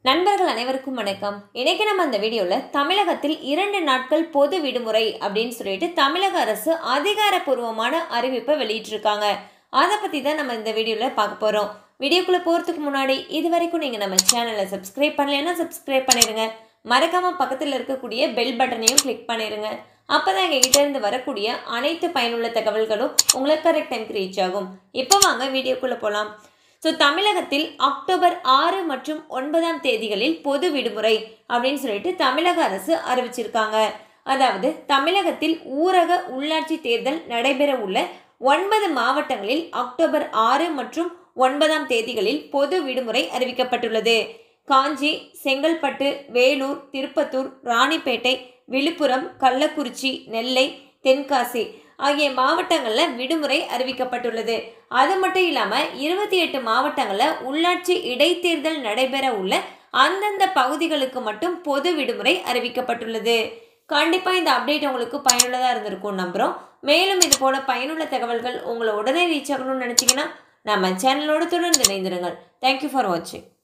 நண்பர்கள் அனைவருக்கும் வணக்கம் இன்னைக்கு நம்ம அந்த வீடியோவில் தமிழகத்தில் இரண்டு நாட்கள் பொது விடுமுறை அப்படின்னு சொல்லிட்டு தமிழக அரசு அதிகாரப்பூர்வமான அறிவிப்பை வெளியிட்டிருக்காங்க அதை பற்றி தான் நம்ம இந்த வீடியோவில் பார்க்க போகிறோம் வீடியோக்குள்ளே போகிறதுக்கு முன்னாடி இது வரைக்கும் நீங்கள் நம்ம சேனலை சப்ஸ்கிரைப் பண்ணலைன்னா சப்ஸ்கிரைப் பண்ணிடுங்க மறக்காமல் பக்கத்தில் இருக்கக்கூடிய பெல் பட்டனையும் கிளிக் பண்ணிடுங்க அப்போ தான் எங்கள் கிட்டேருந்து வரக்கூடிய அனைத்து பயனுள்ள தகவல்களும் உங்களுக்கு கரெக்ட் டைம்க்கு ரீச் ஆகும் இப்போ வாங்க வீடியோக்குள்ளே போகலாம் ஸோ தமிழகத்தில் அக்டோபர் ஆறு மற்றும் ஒன்பதாம் தேதிகளில் பொது விடுமுறை அப்படின்னு சொல்லிட்டு தமிழக அரசு அறிவிச்சிருக்காங்க அதாவது தமிழகத்தில் ஊரக உள்ளாட்சி தேர்தல் நடைபெற உள்ள ஒன்பது மாவட்டங்களில் அக்டோபர் ஆறு மற்றும் ஒன்பதாம் தேதிகளில் பொது விடுமுறை அறிவிக்கப்பட்டுள்ளது காஞ்சி செங்கல்பட்டு வேலூர் திருப்பத்தூர் ராணிப்பேட்டை விழுப்புரம் கள்ளக்குறிச்சி நெல்லை தென்காசி ஆகிய மாவட்டங்களில் விடுமுறை அறிவிக்கப்பட்டுள்ளது அது மட்டும் இல்லாமல் இருபத்தி எட்டு மாவட்டங்களில் உள்ளாட்சி இடைத்தேர்தல் நடைபெற உள்ள அந்தந்த பகுதிகளுக்கு மட்டும் பொது விடுமுறை அறிவிக்கப்பட்டுள்ளது கண்டிப்பாக இந்த அப்டேட் உங்களுக்கு பயனுள்ளதாக இருந்திருக்கும் நம்புகிறோம் மேலும் இது போல பயனுள்ள தகவல்கள் உங்களை உடனே ரீச் ஆகணும்னு நினச்சிங்கன்னா நம்ம சேனலோடு தொடர்ந்து இணைந்திருங்கள் தேங்க்யூ ஃபார் வாட்சிங்